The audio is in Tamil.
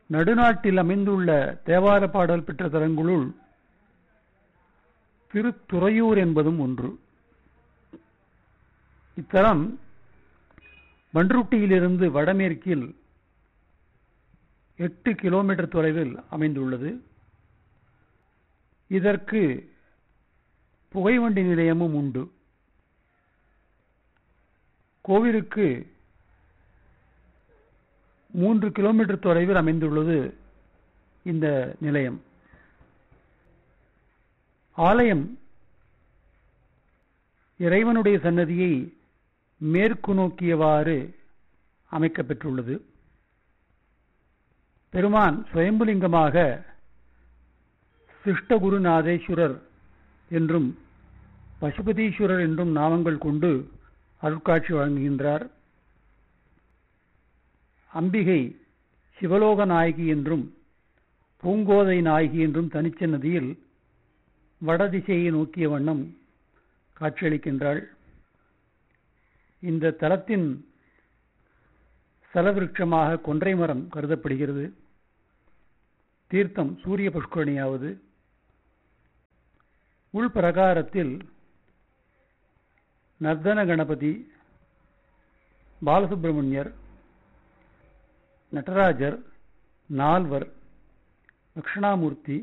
நடுநாட்டில் அமைந்துள்ள தேவார பாடல் பெற்ற தலங்களுள் திருத்துறையூர் என்பதும் ஒன்று இத்தலம் பன்ருட்டியிலிருந்து வடமேற்கில் எட்டு கிலோமீட்டர் தொலைவில் அமைந்துள்ளது இதற்கு புகைவண்டி நிலையமும் உண்டு கோவிலுக்கு மூன்று கிலோமீட்டர் தொலைவில் அமைந்துள்ளது இந்த நிலையம் ஆலயம் இறைவனுடைய சன்னதியை மேற்கு நோக்கியவாறு அமைக்கப்பெற்றுள்ளது பெருமான் சுயம்புலிங்கமாக சிஷ்டகுருநாதேஸ்வரர் என்றும் பசுபதீஸ்வரர் என்றும் நாமங்கள் கொண்டு அருட்காட்சி வழங்குகின்றார் அம்பிகை சிவலோக நாயகி என்றும் பூங்கோதை நாயகி என்றும் தனிச்சன்னதியில் வடதிசையை நோக்கிய வண்ணம் காட்சியளிக்கின்றாள் இந்த தலத்தின் சலவிருட்சமாக கொன்றை மரம் கருதப்படுகிறது தீர்த்தம் சூரிய புஷ்கரணியாவது உள்பிரகாரத்தில் நர்தன கணபதி பாலசுப்பிரமணியர் நடராஜர் நால்வர் தட்சிணாமூர்த்தி